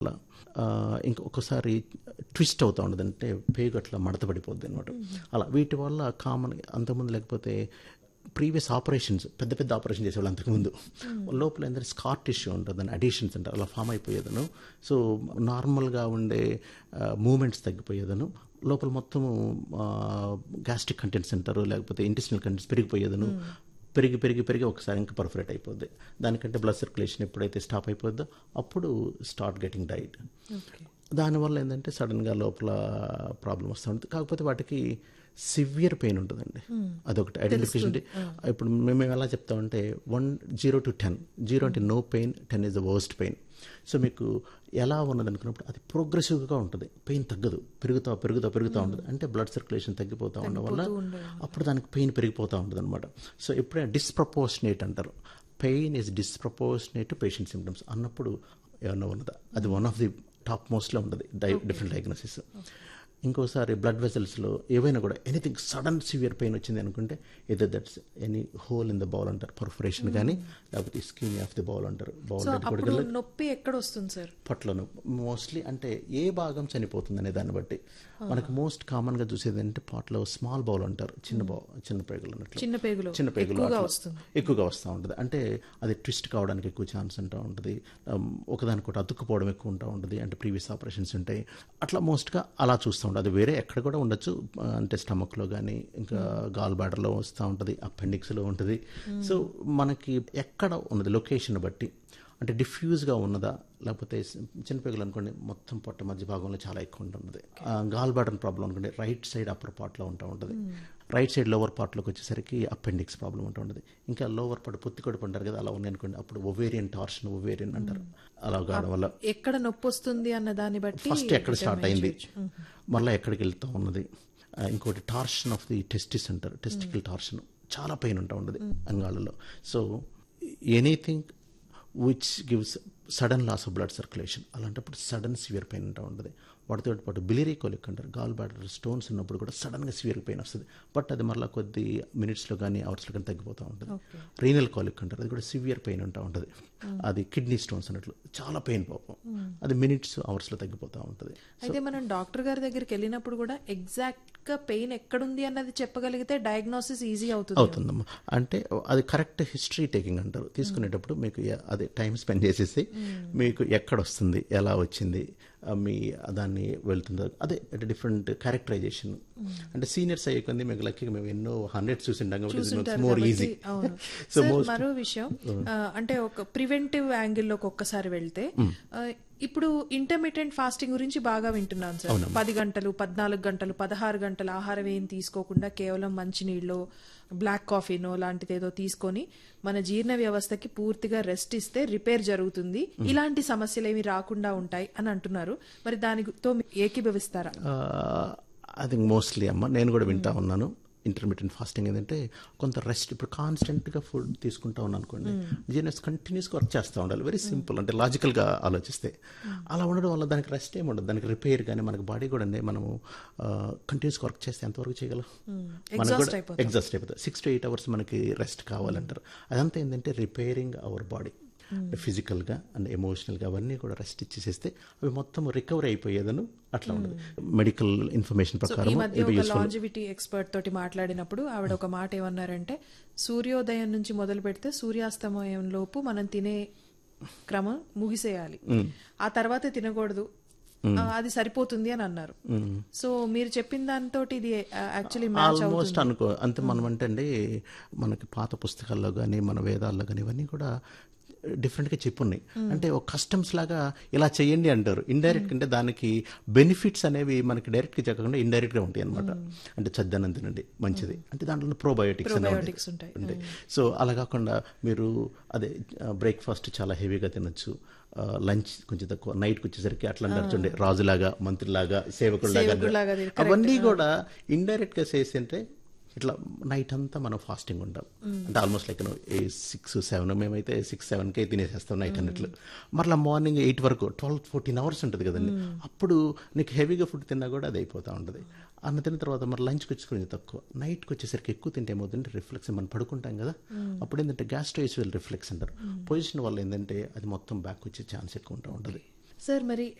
అలా ఆ, ఇంకొకసారి ట్విస్ట్ అవుతూ ఉండదు అంటే పేగు అట్లా మడత పడిపోద్ది అనమాట అలా వీటి వల్ల కామన్ అంతకుముందు లేకపోతే ప్రీవియస్ ఆపరేషన్స్ పెద్ద పెద్ద ఆపరేషన్ చేసేవాళ్ళు అంతకుముందు లోపల ఏంటంటే స్కార్ టిష్యూ ఉంటుంది దాని అడిషన్స్ అంటారు అలా ఫామ్ అయిపోయేదను సో నార్మల్గా ఉండే మూమెంట్స్ తగ్గిపోయేదను లోపల మొత్తము గ్యాస్ట్రిక్ కంటెంట్స్ అంటారు లేకపోతే ఇంటెస్టినల్ కంటెంట్స్ పెరిగిపోయేదను పెరిగి పెరిగి పెరిగి ఒకసారి ఇంకా పర్ఫరేట్ అయిపోద్ది దానికంటే బ్లడ్ సర్క్యులేషన్ ఎప్పుడైతే స్టాప్ అయిపోద్దో అప్పుడు స్టార్ట్ గెటింగ్ డైట్ దానివల్ల ఏంటంటే సడన్గా లోపల ప్రాబ్లం వస్తూ ఉంటుంది కాకపోతే వాటికి సివియర్ పెయిన్ ఉంటుందండి అదొకటి ఐడెంటిఫికేషన్ ఇప్పుడు మేము ఎలా చెప్తామంటే one zero to ten zero అంటే no pain ten is the worst pain so మీకు ఎలా ఉన్నది అనుకున్నప్పుడు అది ప్రోగ్రెసివ్గా ఉంటుంది పెయిన్ తగ్గదు పెరుగుతా పెరుగుతా పెరుగుతూ ఉంటుంది అంటే బ్లడ్ సర్క్యులేషన్ తగ్గిపోతూ ఉండడం వల్ల అప్పుడు దానికి పెయిన్ పెరిగిపోతూ ఉంటుంది అనమాట సో ఎప్పుడైనా డిస్ప్రపోర్షనేట్ అంటారు pain is disproportionate to patient symptoms అన్నప్పుడు ఏమన్నా ఉన్నదా అది వన్ ఆఫ్ ది టాప్ మోస్ట్లో ఉంటుంది డై డిఫరెంట్ డయాగ్నోసిస్ ఇంకోసారి బ్లడ్ వెసల్స్లో ఏవైనా కూడా ఎనీథింగ్ సడన్ సివియర్ పెయిన్ వచ్చింది అనుకుంటే either that's any hole in the bowel అంటారు పర్ఫరేషన్ కానీ లేకపోతే స్కిన్ ఆఫ్ ది బౌల్ అంటారు బౌల్ సో అప్పుడు నొప్పి ఎక్కడ వస్తుంది సార్ పొట్లను మోస్ట్లీ అంటే ఏ భాగం చనిపోతుంది అనే దాన్ని బట్టి మనకు మోస్ట్ కామన్గా చూసేది అంటే పాట్లో స్మాల్ బౌల్ అంటారు చిన్న బౌ చిన్న పేగులు అన్నట్లు చిన్న పేగులో చిన్న పేగులు ఎక్కువగా అట్లా వస్తుంది ఎక్కువగా వస్తూ ఉంటుంది అంటే అది ట్విస్ట్ కావడానికి ఎక్కువ ఛాన్స్ ఉంటా ఉంటుంది Um, ఒకదానికొకటి అతుక్కుపోవడం ఎక్కువ ఉంటా ఉంటుంది అంటే ప్రీవియస్ ఆపరేషన్స్ ఉంటాయి అట్లా మోస్ట్గా అలా చూస్తూ ఉంటుంది అది వేరే ఎక్కడ కూడా ఉండొచ్చు ఆ, అంటే స్టమక్లో కానీ ఇంకా గాల్ బ్యాడర్లో వస్తూ ఉంటుంది అపెండిక్స్లో ఉంటుంది సో మనకి ఎక్కడ ఉన్నది లొకేషన్ బట్టి అంటే డిఫ్యూజ్గా ఉన్నదా లేకపోతే చిన్నపిల్లలు అనుకోండి మొత్తం పొట్ట మధ్య భాగంలో చాలా ఎక్కువ ఉంటుంది గాల్ బ్యాడర్ ప్రాబ్లం అనుకోండి రైట్ సైడ్ అప్పర్ పార్ట్లో ఉంటా ఉంటుంది రైట్ సైడ్ లోవర్ పార్ట్లోకి వచ్చేసరికి అపెండిక్స్ ప్రాబ్లం ఉంటూ ఉంటుంది ఇంకా లోవర్ పార్ట్ పొత్తి కడుపు అంటారు కదా అలా ఉన్నాయి అనుకోండి అప్పుడు ఒవేరియన్ టార్షన్ ఒవేరియన్ అంటారు అలా కావడం వల్ల ఎక్కడ నొప్పి వస్తుంది అన్న దాన్ని బట్టి ఫస్ట్ ఎక్కడ స్టార్ట్ అయింది మళ్ళీ ఎక్కడికి వెళ్తూ ఉన్నది ఆ, ఇంకోటి టార్షన్ ఆఫ్ ది టెస్టిస్ అంటారు టెస్టికల్ టార్షన్ చాలా పెయిన్ ఉంటా ఉంటుంది అంగాళ్ళలో so anything which gives sudden loss of blood circulation అలాంటప్పుడు సడన్ సివియర్ పెయిన్ ఉంటా ఉంటుంది వాటితో పాటు బిలిరీ కోలిక్ అంటారు గాల్ బ్యాడర్ స్టోన్స్ ఉన్నప్పుడు కూడా సడన్గా సివియర్ పెయిన్ వస్తుంది బట్ అది మళ్ళీ కొద్ది మినిట్స్లో కానీ అవర్స్లో కానీ తగ్గిపోతూ ఉంటుంది రీనల్ కాలిక్ అంటారు అది కూడా సివియర్ పెయిన్ ఉంటా ఉంటుంది అది కిడ్నీ స్టోన్స్ అన్నట్లు చాలా పెయిన్ పాపం అది మినిట్స్ అవర్స్లో తగ్గిపోతూ ఉంటుంది అయితే మనం డాక్టర్ గారి దగ్గరికి వెళ్ళినప్పుడు కూడా ఎగ్జాక్ట్ గా పెయిన్ ఎక్కడుంది అన్నది చెప్పగలిగితే డయాగ్నోసిస్ ఈజీ అవుతుంది అవుతుందమ్మా అంటే అది కరెక్ట్ హిస్టరీ టేకింగ్ అంటారు తీసుకునేటప్పుడు మీకు ఎ- అదే టైం స్పెండ్ చేసేసి మీకు ఎక్కడ వస్తుంది ఎలా వచ్చింది ఆ, మీ దాన్ని వెళ్తుందో అదే అంటే డిఫరెంట్ క్యారెక్టరైజేషన్ అంటే సీనియర్స్ అయ్యే కొంది మీకు లక్కీగా మేము ఎన్నో హండ్రెడ్స్ చూసింటాం కాబట్టి మోర్ ఈజీ అవును సో సార్ మరో విషయం ఆ, అంటే ఒక ప్రివెంటివ్ యాంగిల్లోకి ఒక్కసారి వెళ్తే ఆ, ఇప్పుడు ఇంటర్మీడియట్ ఫాస్టింగ్ గురించి బాగా వింటున్నాను సార్ పది గంటలు పద్నాలుగు గంటలు పదహారు గంటలు ఆహారం ఏం తీసుకోకుండా కేవలం మంచినీళ్ళు బ్లాక్ కాఫీనో లాంటిది ఏదో తీసుకొని మన జీర్ణ వ్యవస్థకి పూర్తిగా రెస్ట్ ఇస్తే రిపేర్ జరుగుతుంది ఇలాంటి సమస్యలు ఏమి రాకుండా ఉంటాయి అని అంటున్నారు మరి దానితో మీరు ఏకీభవిస్తారా అది మోస్ట్లీ అమ్మ నేను కూడా వింటా ఉన్నాను ఇంటర్మీడియట్ ఫాస్టింగ్ ఏంటంటే కొంత రెస్ట్ ఇప్పుడు కాన్స్టెంట్గా ఫుడ్ తీసుకుంటా ఉన్నాను అనుకోండి జీఎన్ఎస్ కంటిన్యూస్గా వర్క్ చేస్తూ ఉండాలి వెరీ సింపుల్ అంటే లాజికల్గా ఆలోచిస్తే అలా ఉండడం వల్ల దానికి రెస్ట్ ఏమి ఉండదు దానికి రిపేర్ కానీ మనకి బాడీ కూడా అండి మనము కంటిన్యూస్గా వర్క్ చేస్తే ఎంతవరకు చేయగలం మనకు కూడా ఎగ్జాస్ట్ అయిపోతుంది సిక్స్ టు ఎయిట్ అవర్స్ మనకి రెస్ట్ కావాలంటారు అదంతా ఏంటంటే రిపేరింగ్ అవర్ బాడీ ఫిజికల్గా అండ్ ఎమోషనల్గా అవన్నీ కూడా రెస్ట్ ఇచ్చేసేస్తే అవి మొత్తం రికవర్ అయిపోయేదను అట్లా ఉండదు మెడికల్ ఇన్ఫర్మేషన్ ఈ ప్రకారం మధ్య ఒక లాంజివిటీ ఎక్స్పర్ట్ తోటి మాట్లాడినప్పుడు ఆవిడ ఒక మాట ఏమన్నారంటే సూర్యోదయం నుంచి మొదలు పెడితే సూర్యాస్తమయం లోపు మనం తినే క్రమం ముగిసేయాలి ఆ తర్వాతే తినకూడదు ఆ, అది సరిపోతుంది అని అన్నారు సో మీరు చెప్పిన దాంతో ఇది యాక్చువల్లీ మ్యాచ్ ఆల్మోస్ట్ అనుకో అంతే మనం అంటే అండి మనకి పాత పుస్తకాల్లో కానీ మన వేదాల్లో కానీ ఇవన్నీ కూడా డిఫరెంట్గా చెప్పున్నాయి అంటే ఒక కస్టమ్స్ లాగా ఇలా చేయండి అంటారు ఇండైరెక్ట్ అంటే దానికి బెనిఫిట్స్ అనేవి మనకి డైరెక్ట్గా చెప్పకుండా ఇండైరెక్ట్గా ఉంటాయి అనమాట అంటే చద్దనం తినండి మంచిది అంటే దాంట్లో ప్రోబయోటిక్స్ అనేవి Probiotics ఉంటాయి. ఉంటాయి సో అలా కాకుండా మీరు అదే బ్రేక్ఫాస్ట్ చాలా హెవీగా తినొచ్చు లంచ్ కొంచెం తక్కువ నైట్కి వచ్చేసరికి అట్లా అంటారు చూడండి రాజులాగా మంత్రిలాగా సేవకుడిలాగా సేవకుడిలాగా అంటారు. అది అవన్నీ కూడా ఇండైరెక్ట్ గా చేసి అంటే ఇట్లా నైట్ అంతా మనం ఫాస్టింగ్ ఉంటాం అంటే ఆల్మోస్ట్ లైక్ సిక్స్ సెవెన్ మేమైతే సిక్స్ సెవెన్ కే తినేసేస్తాం నైట్ అన్నట్లు మరలా మార్నింగ్ ఎయిట్ వరకు ట్వెల్వ్ ఫోర్టీన్ అవర్స్ ఉంటుంది కదండి అప్పుడు నీకు హెవీగా ఫుడ్ తిన్నా కూడా అది అయిపోతూ ఉంటుంది అన్న తిన్న తర్వాత మరి లంచ్కి వచ్చి కొంచెం తక్కువ నైట్కి వచ్చేసరికి ఎక్కువ తింటే ఏమవుతుందంటే రిఫ్లెక్స్ మనం పడుకుంటాం కదా అప్పుడు ఏంటంటే గ్యాస్ట్రోయిస్వల్ రిఫ్లెక్స్ అంటారు పొజిషన్ వల్ల ఏంటంటే అది మొత్తం బ్యాక్ వచ్చే ఛాన్స్ ఎక్కువ ఉంటా ఉంటుంది సార్ మరి